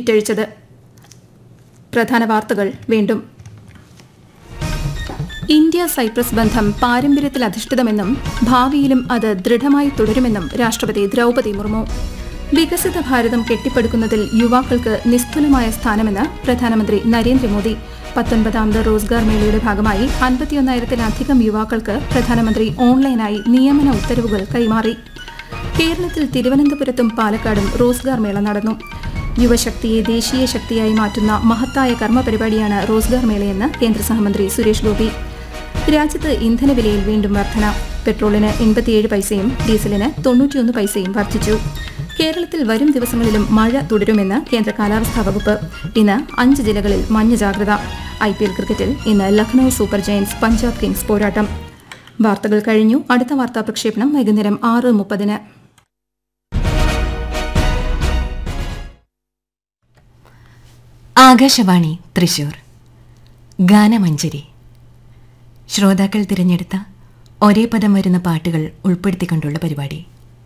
വിറ്റഴിച്ചത് പ്രധാന വാർത്തകൾ വീണ്ടും ഇന്ത്യ സൈപ്രസ് ബന്ധം പാരമ്പര്യത്തിൽ അധിഷ്ഠിതമെന്നും ഭാവിയിലും അത് ദൃഢമായി തുടരുമെന്നും രാഷ്ട്രപതി ദ്രൗപദി മുർമു വികസിത ഭാരതം കെട്ടിപ്പടുക്കുന്നതിൽ യുവാക്കൾക്ക് നിസ്തുലമായ സ്ഥാനമെന്ന് പ്രധാനമന്ത്രി നരേന്ദ്രമോദി പത്തൊൻപതാമത് റോസ്ഗാർ മേളയുടെ ഭാഗമായി അൻപത്തിയൊന്നായിരത്തിലധികം യുവാക്കൾക്ക് പ്രധാനമന്ത്രി ഓൺലൈനായി നിയമന ഉത്തരവുകൾ കൈമാറി കേരളത്തിൽ തിരുവനന്തപുരത്തും പാലക്കാടും റോസ്ഗാർ മേള നടന്നു യുവശക്തിയെ ദേശീയ ശക്തിയായി മാറ്റുന്ന മഹത്തായ കർമ്മ പരിപാടിയാണ് റോസ്ഗാർ മേളയെന്ന് കേന്ദ്ര സഹമന്ത്രി സുരേഷ് ഗോപി രാജ്യത്ത് ഇന്ധനവിലയിൽ വീണ്ടും വർധന പെട്രോളിന് എൺപത്തിയേഴ് പൈസയും ഡീസലിന് തൊണ്ണൂറ്റിയൊന്ന് പൈസയും വർദ്ധിച്ചു കേരളത്തിൽ വരും ദിവസങ്ങളിലും മഴ തുടരുമെന്ന് കേന്ദ്ര കാലാവസ്ഥാ വകുപ്പ് ഇന്ന് അഞ്ച് ജില്ലകളിൽ മഞ്ഞ ജാഗ്രത ഐ പി എൽ ക്രിക്കറ്റിൽ ഇന്ന് Lucknow Super Giants Punjab Kings പോരാട്ടം വാർത്തകൾ കഴിഞ്ഞു അടുത്ത വാർത്താ പ്രക്ഷേപണം വൈകുന്നേരം ആറ് മുപ്പതിന് ആകാശവാണി തൃശൂർ ഗാനമഞ്ജരി ശ്രോതാക്കൾ തിരഞ്ഞെടുത്ത ഒരേ പദം വരുന്ന പാട്ടുകൾ ഉൾപ്പെടുത്തിക്കൊണ്ടുള്ള പരിപാടി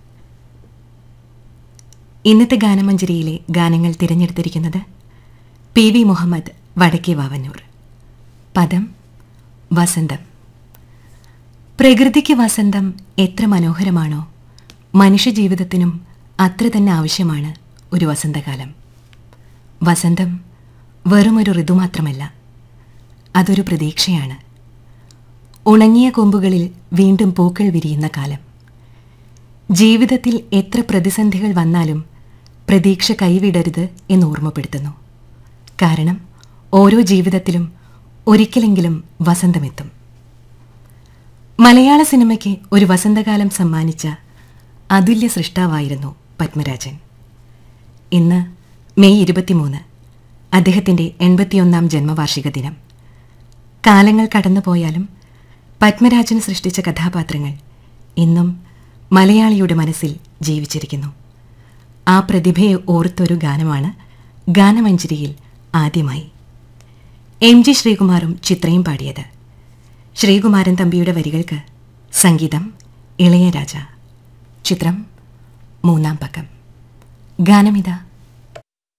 ഇന്നത്തെ ഗാനമഞ്ജരിയിലെ ഗാനങ്ങൾ തിരഞ്ഞെടുത്തിരിക്കുന്നത് പി വി മുഹമ്മദ് വടക്കേ വാവന്നൂർ പദം വസന്തം പ്രകൃതിക്ക് വസന്തം എത്ര മനോഹരമാണോ മനുഷ്യജീവിതത്തിനും അത്ര തന്നെ ആവശ്യമാണ് ഒരു വസന്തകാലം വസന്തം വെറുമൊരു ഋതു മാത്രമല്ല അതൊരു പ്രതീക്ഷയാണ് ഉണങ്ങിയ കൊമ്പുകളിൽ വീണ്ടും പൂക്കൾ വിരിയുന്ന കാലം ജീവിതത്തിൽ എത്ര പ്രതിസന്ധികൾ വന്നാലും പ്രതീക്ഷ കൈവിടരുത് എന്ന് ഓർമ്മപ്പെടുത്തുന്നു കാരണം ഓരോ ജീവിതത്തിലും ഒരിക്കലെങ്കിലും വസന്തമെത്തും മലയാള സിനിമയ്ക്ക് ഒരു വസന്തകാലം സമ്മാനിച്ച അതുല്യ സൃഷ്ടാവായിരുന്നു പത്മരാജൻ ഇന്ന് മെയ് ഇരുപത്തിമൂന്ന് അദ്ദേഹത്തിൻ്റെ എൺപത്തിയൊന്നാം ജന്മവാർഷിക ദിനം കാലങ്ങൾ കടന്നുപോയാലും പത്മരാജൻ സൃഷ്ടിച്ച കഥാപാത്രങ്ങൾ ഇന്നും മലയാളിയുടെ മനസ്സിൽ ജീവിച്ചിരിക്കുന്നു ആ പ്രതിഭയെ ഓർത്തൊരു ഗാനമാണ് ഗാനമഞ്ജരിയിൽ ആദ്യമായി എം ജി ശ്രീകുമാറും ചിത്രയും പാടിയത് ശ്രീകുമാരൻ തമ്പിയുടെ വരികൾക്ക് സംഗീതം ഇളയരാജ ചിത്രം മൂന്നാം പക്കം ഗാനമിത